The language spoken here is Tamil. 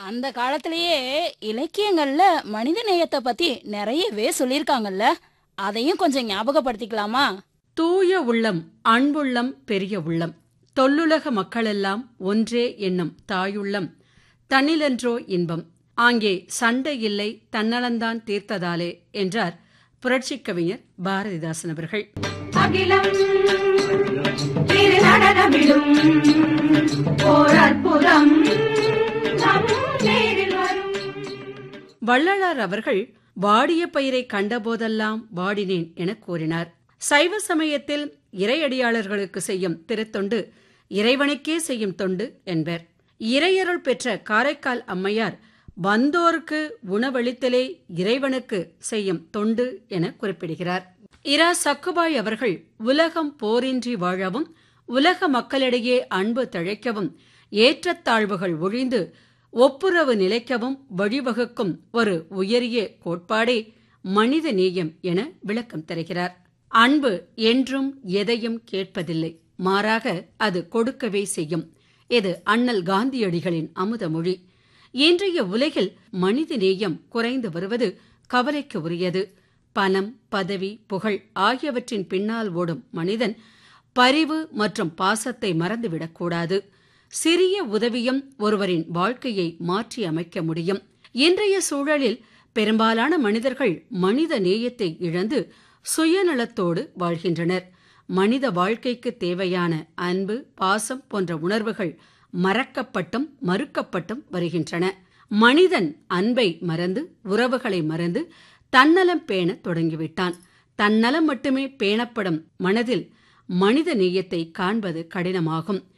அந்த காலத்திலேயே இலக்கியங்கள்ல மனித நேயத்தை பத்தி நிறையவே சொல்லியிருக்காங்கல்ல அதையும் கொஞ்சம் ஞாபகப்படுத்திக்கலாமா தூய உள்ளம் அன்புள்ளம் பெரிய உள்ளம் தொல்லுலக மக்களெல்லாம் ஒன்றே என்னும் தாயுள்ளம் தன்னிலன்றோ இன்பம் ஆங்கே சண்டை இல்லை தன்னலந்தான் தீர்த்ததாலே என்றார் புரட்சிக் கவிஞர் பாரதிதாசன் அவர்கள் அகிலம் திரு நடனமிடும் ஓர் அற்புதம் நம் நேரில் வரும் வள்ளலார் அவர்கள் வாடிய பயிரை கண்டபோதெல்லாம் வாடினேன் என கூறினார் சைவ சமயத்தில் இறையடியாளர்களுக்கு செய்யும் திருத்தொண்டு இறைவனுக்கே செய்யும் தொண்டு என்பர் இறையருள் பெற்ற காரைக்கால் அம்மையார் வந்தோருக்கு உணவளித்தலே இறைவனுக்கு செய்யும் தொண்டு என குறிப்பிடுகிறார் இரா சக்குபாய் அவர்கள் உலகம் போரின்றி வாழவும் உலக மக்களிடையே அன்பு தழைக்கவும் ஏற்றத்தாழ்வுகள் ஒழிந்து ஒப்புரவு நிலைக்கவும் வழிவகுக்கும் ஒரு உயரிய கோட்பாடே மனித நேயம் என விளக்கம் தருகிறார் அன்பு என்றும் எதையும் கேட்பதில்லை மாறாக அது கொடுக்கவே செய்யும் இது அண்ணல் காந்தியடிகளின் அமுத மொழி இன்றைய உலகில் மனித நேயம் குறைந்து வருவது கவலைக்கு உரியது பணம் பதவி புகழ் ஆகியவற்றின் பின்னால் ஓடும் மனிதன் பரிவு மற்றும் பாசத்தை மறந்துவிடக்கூடாது சிறிய உதவியும் ஒருவரின் வாழ்க்கையை மாற்றி அமைக்க முடியும் இன்றைய சூழலில் பெரும்பாலான மனிதர்கள் மனித நேயத்தை இழந்து சுயநலத்தோடு வாழ்கின்றனர் மனித வாழ்க்கைக்கு தேவையான அன்பு பாசம் போன்ற உணர்வுகள் மறக்கப்பட்டும் மறுக்கப்பட்டும் வருகின்றன மனிதன் அன்பை மறந்து உறவுகளை மறந்து தன்னலம் பேண தொடங்கிவிட்டான் தன்னலம் மட்டுமே பேணப்படும் மனதில் மனித நேயத்தை காண்பது கடினமாகும்